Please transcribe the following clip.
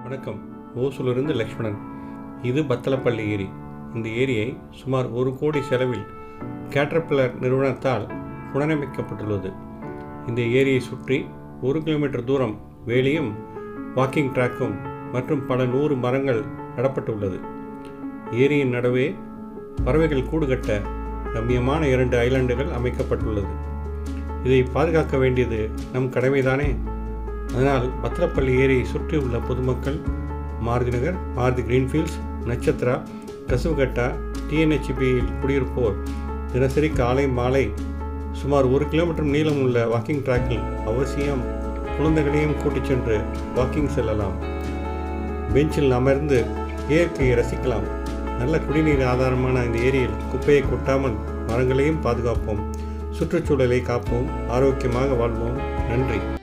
வணக்கம் ஓசூலிருந்து லக்ஷ்மணன் இது பத்தலப்பள்ளி ஏரி இந்த ஏரியை சுமார் ஒரு கோடி செலவில் கேட்டர்பில்லர் நிறுவனத்தால் புனரமைக்கப்பட்டுள்ளது இந்த ஏரியை சுற்றி ஒரு கிலோமீட்டர் தூரம் வேலியும் வாக்கிங் ட்ராக்கும் மற்றும் பல நூறு மரங்கள் நடப்பட்டுள்ளது ஏரியின் நடுவே பறவைகள் கூடு கட்ட ரம்மியமான இரண்டு ஐலாண்டுகள் அமைக்கப்பட்டுள்ளது இதை பாதுகாக்க வேண்டியது நம் கடமைதானே அதனால் பத்திரப்பள்ளி ஏரியை சுற்றியுள்ள பொதுமக்கள் மாருதி நகர் மாருதி கிரீன்ஃபீல்ட்ஸ் நட்சத்திரா கசுவகட்டா டிஎன்ஹெச்பியில் குடியிருப்போர் தினசரி காலை மாலை சுமார் ஒரு கிலோமீட்டர் நீளம் உள்ள வாக்கிங் ட்ராக்கில் அவசியம் குழந்தைகளையும் கூட்டிச் சென்று வாக்கிங் செல்லலாம் பெஞ்சில் அமர்ந்து இயற்கையை ரசிக்கலாம் நல்ல குடிநீர் ஆதாரமான இந்த ஏரியில் குப்பையை கொட்டாமல் மரங்களையும் பாதுகாப்போம் சுற்றுச்சூழலை காப்போம் ஆரோக்கியமாக வாழ்வோம் நன்றி